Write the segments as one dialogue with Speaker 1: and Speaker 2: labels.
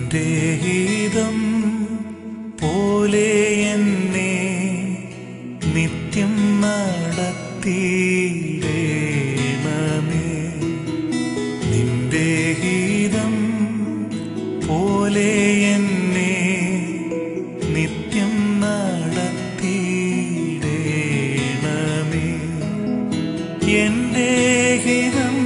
Speaker 1: നിന്റെ ഹിതം പോലെ എന്നെ നിത്യം നടത്തിയിടേണമേ നിന്റെ ഹിതം പോലെ എന്നെ നിത്യം നടത്തിയിടേണമേ എന്റെ ഹിതം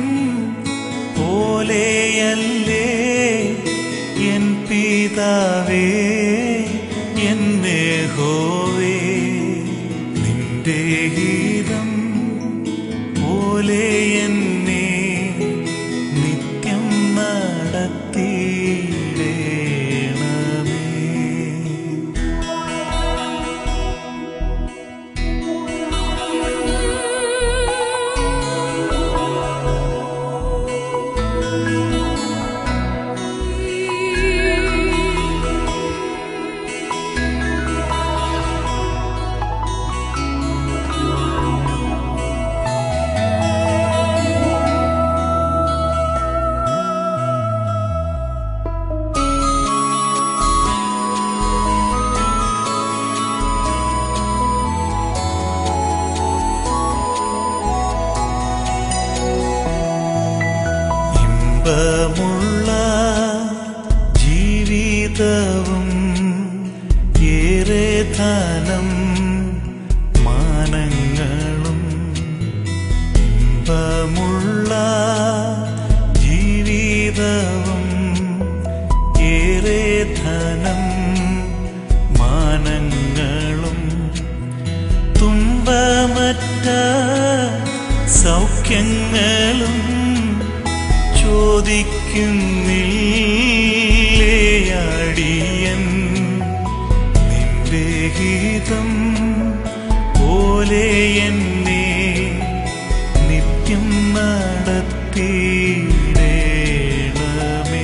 Speaker 1: പോലെയല്ലേ എൻ പിതാവേ എന്നെ ഹോവേ നിന്റെ ഹിതം പോലെ എന്നെ നിത്യം നടത്തിയിടേണമേ ഇമ്പമുള്ള ജീവിതവും ഏറെ ധനം മാനങ്ങളും ഇമ്പമുള്ള ജീവിതവും ഏറെ ധനം മാനങ്ങളും തുമ്പമറ്റ സൗഖ്യങ്ങളും ചോദിക്കുന്നില്ലേയാടിയൻ നിന്റെ ഗീതം പോലെ എന്നെ നിത്യം നടത്തിയിടേണമേ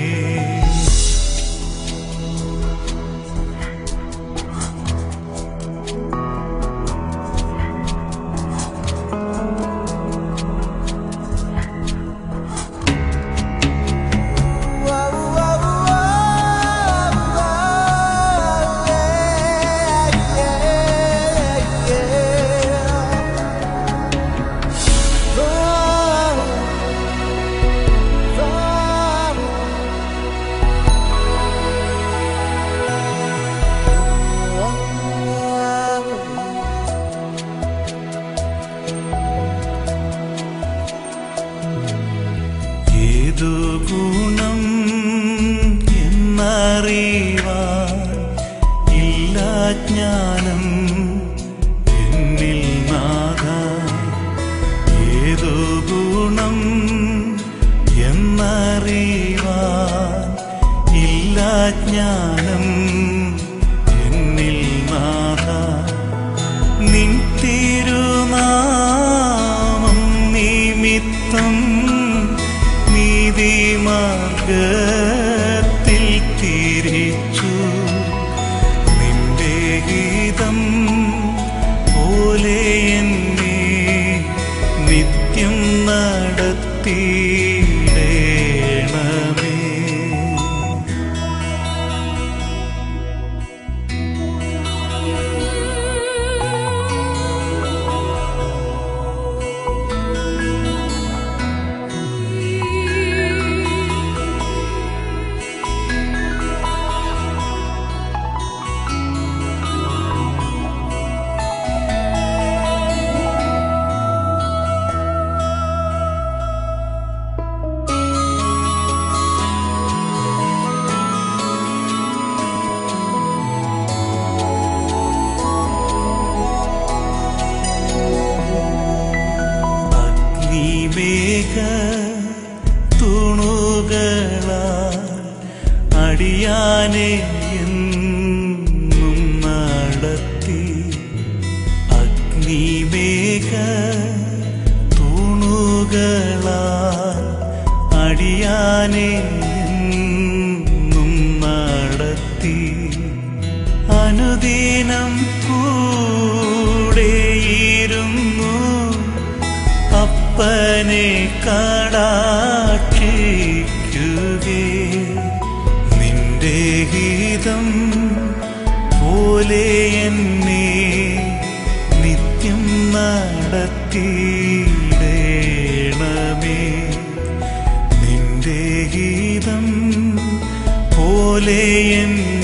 Speaker 1: ഏതു ഗുണം എന്നറിവാൻ ഇല്ല ജ്ഞാനം എന്നിൽ നാഥ ഏതു ഗുണം എന്നറിവാൻ ഇല്ല ജ്ഞാനം എന്നിൽ നാഥ നിൻ തിരുനാമം നിമിത്തം നീതിമാർഗത്തിൽ തിരിച്ചു നിന്റെ ഗീതം പോലെ എന്നെ നിത്യം നടത്തിയിടേണമേ അഗ്നിമേഘ തുണുകള അടിയാനെ എന്നും നടത്തി അഗ്നിമേഘ തുണുകള അടിയാനെ എന്നും നടത്തി അനുദിനം കൂടെയിരുന്നു അപ്പനെ കടാക്ഷിക്കുകേ നിൻ ജീവിതം പോലെ എൻ